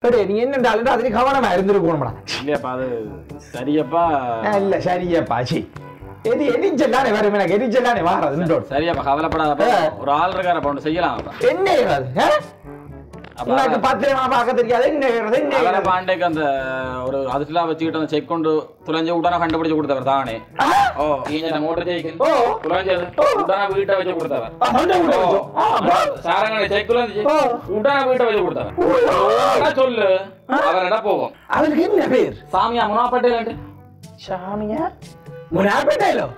எடே நீ என்னண்டாலும் அதுல கவனமா இருந்திருக்கணும்டா இல்லையாப்பா அது சரியப்பா இல்ல சரியாப்பா சி எது எரிச்சல்லானே வரும் எனக்கு எரிச்சல்லானே வாரது நின்றோடு சரியாப்பா கவலைப்படாதப்பா ஆ. ஒரு ஆள் இருக்கார அப்ப ஒன்று செய்யலாம்ப்பா என்ன ஏறாது ஆ? அப்ப உனக்கு பத்திரமா பார்க்க தெரியாது என்ன ஏறது என்ன அவரை ஏறது? பாண்டேக்கு அந்த ஒரு அதுக்கெல்லாம் வச்சுக்கிட்டு அந்த செக் கொண்டு துளைஞ்ச உடனே கண்டுபிடிச்சு கொடுத்தவர் தானே ஆ? ஓ இந்த மோட்டர் ஜெயிக்கல் ஓ. துளைஞ்சது உடனே வீட்டை வச்சு கொடுத்தவர் ஆ, கொண்டு விட்டு வச்சோம். ஆ, பா. சாரங்களை செக்குல ஓ. உடனே வீட்டை வச்சு கொடுத்தவர் உடனே சொல்லு அவரிட போவோம் அவருக்கு என்ன பேர் சாமியா முனாப்பட்டேல் சாமியா முனாப்பேட்டையிலோ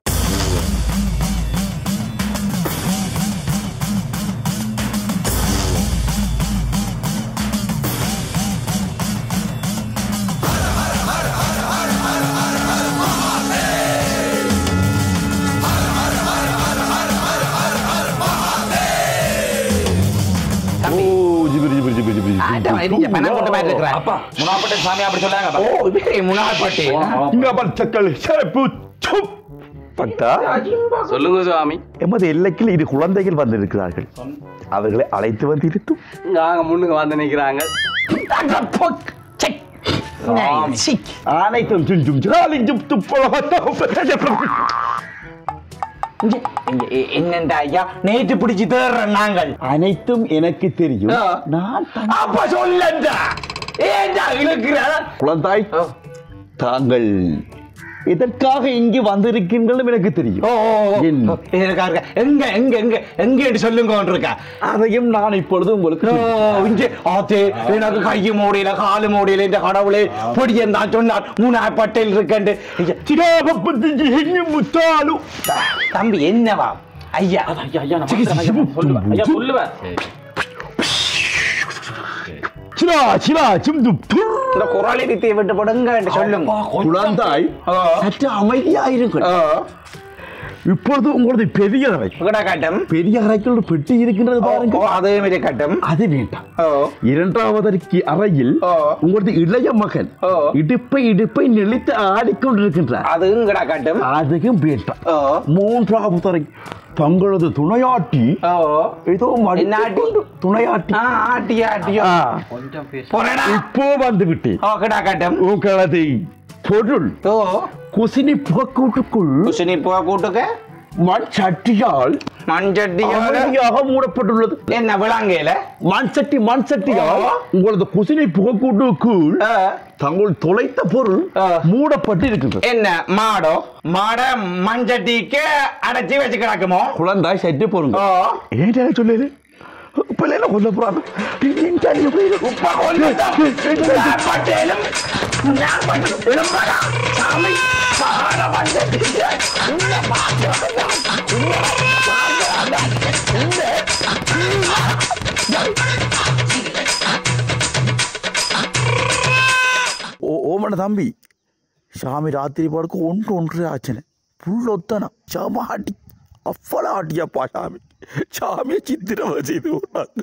ஓ ஜிபிரி ஜிபிரி ஜிபிரி ஜிபிரி ஆட்டம் இடிஞ்ச பணம் கொண்ட மாதிரி இருக்கிறார். அப்பா முனாப்பட்டேல் சாமி அப்படி சொல்லாங்க ஓ இவரே முனாப்பேட்டை இங்க பச்சக்கள் சிறப்பு சுப் பக்தா சொல்லுங்க சுவாமி எமது எல்லைக்கில் இரு குழந்தைகள் வந்திருக்கிறார்கள் அவர்களை அழைத்து வந்து இருத்தும் நாங்க முன்னுக்கு வந்து நிக்கிறாங்க அனைத்தும் சுஞ்சும் ஜாலிஞ்சும் என்னண்டா ஐயா நேற்று பிடிச்சு தேடுறோம் நாங்கள் அனைத்தும் எனக்கு தெரியும் ஆ. நான் தான் அப்ப சொல்லண்டா ஏண்டா இழுக்கிற குழந்தாய் தாங்கள் எதற்காக இங்கு வந்திருக்கின்றதும் எனக்கு தெரியும் ஓ ஓ, ஓ. என்ன? இருக்கா, இருக்கா. எங்க எங்க எங்க எங்க என்று சொல்லுங்க இருக்கா அதையும் நான் இப்பொழுது உங்களுக்கு ஓ, சொல்கிறேன். இங்கே ஆத்தே எனக்கு கையை மூடியில காலு மூடியில இந்த கடவுளே பொடியன் தான் சொன்னார் மூணு பட்டையில் இருக்கண்டு ஐயா, சிடாபப்பத்தி எண்ணி முத்தாலு. தம்பி என்னவா ஐயா ஐயா ஐயா நான் பார்க்கிறேன், ஐயா, சொல்லுவேன் ஐயா சொல்லுவேன் சிலா, சிலா, சிம்து, புர். இந்த குரலை வித்தியை விட்டு போடுங்க என்று சொல்லுங்க குழந்தாய் ஆ. சற்று அமைதியாயிருங்கள் ஓ, இப்பொழுது உங்களது பெரிய அறை உங்கடா காட்டும் பெரிய அறைக்குள் ஒரு பெட்டி இருக்கின்றது ஓ, பாருங்க ஓ, அதே மாதிரி காட்டும் அது வேண்டாம் ஓ இரண்டாவதற்கு அறையில் ஓ. உங்களது இளைய மகன் ஓ. இடுப்பை இடுப்பை நெளித்து ஆடிக்கொண்டிருக்கின்றார் அது இங்கடா காட்டும் அதுவும் வேண்டாம் ஓ மூன்றாவது அறை தங்களது துணையாட்டி ஓ ஏதோ மடித்துக் என்ன ஆட்டி? கொண்டு- துணையாட்டி ஆ ஆட்டியா ஆட்டியோ ஆ. போறடா இப்போ வந்து விட்டேன் ஓ கிடா காட்டும் உங்களது பொருள் ஓ குசினி புகக்கூட்டுக்குள் குசினி பூ கூட்டுக்க மண் சட்டியால் மஞ்சட்டியோட அமைதியாக மூடப்பட்டுள்ளது என்ன விளாங்கையில மண் சட்டி மண் சட்டியால் ஆ. உங்களது குசினி புகக்கூட்டுக்குள் ஆ, தங்கள் தொலைத்த பொருள் ஆ. மூடப்பட்டு இருக்கின்றது என்ன மாடோ மாட மஞ்சட்டிக்கு அடைச்சி வச்சு கிடக்குமோ குழந்தாய் சட்டி பொருங்க ஓ ஏன் சொல்லுது பிள்ளைல கொல்ல போறாங்க உப்பா கொல்லுதா. நான் பட்டேலும் நான் பட்டேலும் விளம்பரா. சாமி மாட மஞ்சட்டிக்கு இந்த மாட்டு இந்த மாட்டு இந்த ஓ ஓமன தம்பி சாமி ராத்திரி படுக்க ஒன்று ஒன்று ஆச்சுன்னு புல் ஒத்தனா சாம ஆட்டி அவ்வளோ ஆட்டியாப்பா சாமி சாமியை சித்திரவ செய்து விட்டாங்க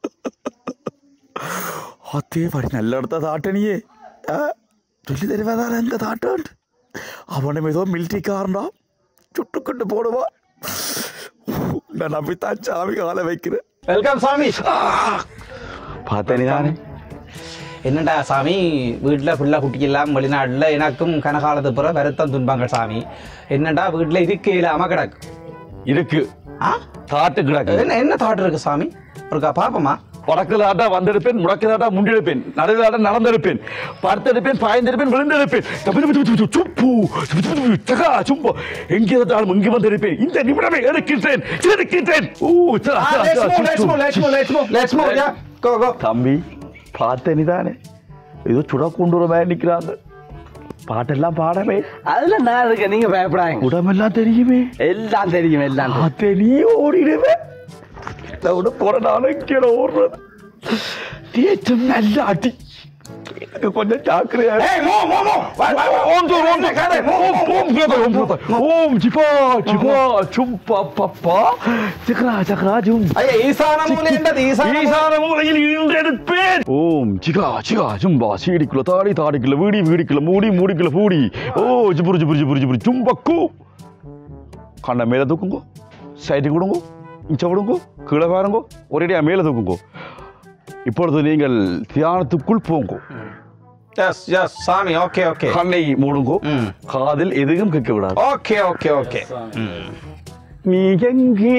അതേ പടി നല്ലയിടത്ത താട്ടണിയേ ഏ ചൊല്ലി തരുവതാണ് എന്റെ താട്ടുണ്ട് അവനും ഏതോ മിലിറ്ററിക്കാരണ്ടാ ചുട്ടുകൊണ്ട് പോടുവാ ഞാൻ നമ്പിത്താൻ ചാവി കാല വയ്ക്കുന്നത് வெல்கம் சாமி பார்த்தனிதானே என்னடா சாமி வீட்டில் ஃபுல்லாக குட்டிக்கலாம் வெளிநாட்டில் எனக்கும் கனகாலத்து புற வருத்தம் துன்பங்கள் சாமி என்னடா வீட்டில் இருக்க இல்லாமல் கிடக்கு இருக்கு ஆ தாட்டு கிடக்கு என்ன என்ன தாட் இருக்கு சாமி ஒருக்கா பாப்போமா வடக்குதாட்டா வந்திருப்பேன் முடக்குதாட்டா முண்டிருப்பேன் நடுதாட்டா நடந்திருப்பேன் படுத்திருப்பேன் பாய்ந்திருப்பேன் விழுந்திருப்பேன் தப்பு தப்பு தப்பு தப்பு சுப்பு சுப்பு சுப்பு சுப்பு சகா சும்பு எங்கே இருந்தாலும் இங்கு வந்திருப்பேன் இந்த நிமிடமே எடுக்கின்றேன் எடுக்கின்றேன் ஓ சா, சா, சா, சுத்து. கோ கோ தம்பி பார்த்தனிதானே ஏதோ சுட கொண்டு வர மாதிரி நிக்கிறாங்க பாட்டெல்லாம் பாடவே அதுல நான் இருக்கேன் நீங்க பயப்படாங்க உடம்பெல்லாம் தெரியுமே எல்லாம் தெரியும் எல்லாம் தெரியும். அத்தை நீ ஓடிடுவே நான் விட போற நானும் கீழே ஓடுறது தேச்சம் நல்ல அடி எனக்கு கொஞ்சம் ஜாக்கிரதையா ஏய் மோ மோ மோ வா வா வா ஓம் ஜோ ஓம் ஜோ காரே ஓம் ஓம் ஜோ ஓம் ஜோ ஓம் ஜிபா ஜிபா சும் பா பா பா சக்கரா சக்கரா ஜும் ஐயா ஈசான மூலை என்றது ஈசான மூலை. ஈசான மூலையில் ஈன்றெடுப்பேன் ஓம் ஜிகா ஜிகா ஜும்பா சீடிக்குள்ள தாடி தாடிக்குள்ள வீடி வீடிக்குள்ள மூடி மூடிக்குள்ள பூடி ஓ ஜிபுரு ஜிபுரு ஜிபுரு ஜிபுரு ஜும்பக்கு கண்ண மேல தூக்குங்கோ சைடு கொடுங்கோ இச்ச விடுங்கோ கீழே பாருங்கோ ஒரேடியா மேல தூக்குங்கோ இப்பொழுது நீங்கள் தியானத்துக்குள் போங்கோ எஸ் எஸ் சாமி ஓகே ஓகே கண்ணை மூடுங்கோ ம். காதில் எதுவும் கேட்க விடாது ஓகே ஓகே ஓகே நீ எங்கே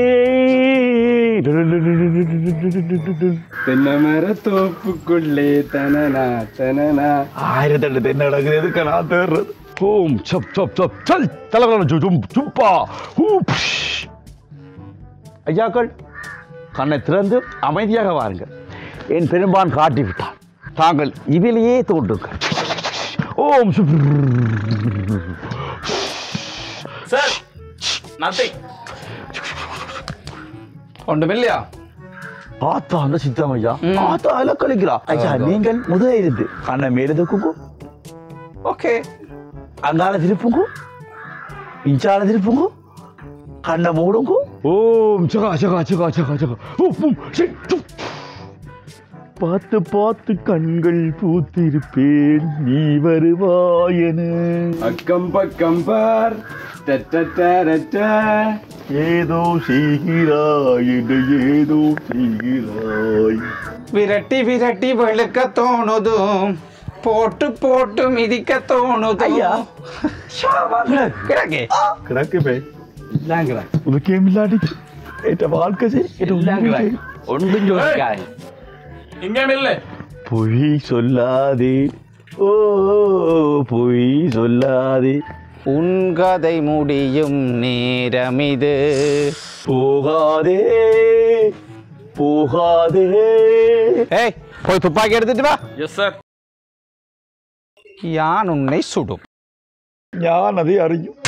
தென்னமர தோப்புக்குள்ளே தனனா தனனா ஆயிரத்தி எட்டு என்ன நடக்குது எதுக்கு நான் தேடுறது ஓம் சப் சப் சப் சல் தலைவரம் சும் சுப்பா ஹூ பிஷ். ஐயாக்கள் கண்ணை திறந்து அமைதியாக வாருங்கள் என் பெரும்பான் காட்டி விட்டான் தாங்கள் இதிலேயே தோன்றுங்கள் ஓம் சுப் சார் நத்திங் ஒன்றுமில்லையா ஆத்தா அந்த சித்தம் ஐயா ஆத்தா அதில் கழிக்கிறா ஐயா நீங்கள் முதல் இருந்து கண்ணை மேலே தூக்குங்கோ ஓகே அங்கால திருப்புங்கோ இஞ்சால திருப்புங்கோ கண்ணை மூடுங்கோ ஓம் சகா சகா சகா சகா சகா ஓ பூம் ஷி, டு. பார்த்து பார்த்து கண்கள் பூத்திருப்பேன் நீ வருவாயன அக்கம் பக்கம் பார் டட்டட்டரட்ட. ஏதோ செய்கிறாய் என்று ஏதோ செய்கிறாய் விரட்டி விரட்டி வெளுக்க தோணுதும் போட்டு போட்டு மிதிக்க தோணுதும் ஐயா. கிடக்கே கிடக்கு பே இல்லாங்கிறா உனக்கே இல்லாடி என் வாழ்க்கை செய் என் இல்லாங்கிறா உண்மை செய். ஒன்றும் யோசிக்காய் இங்கே இல்லை பொய் சொல்லாதே ஓ பொய் சொல்லாதே உன் கதை முடியும் நேரமிது போகாதே போகாதே ஏய் போய் துப்பாக்கி எடுத்துட்டு வா எஸ் சார் யான் உன்னை சுடும் ഞാൻ അതേ അറിയും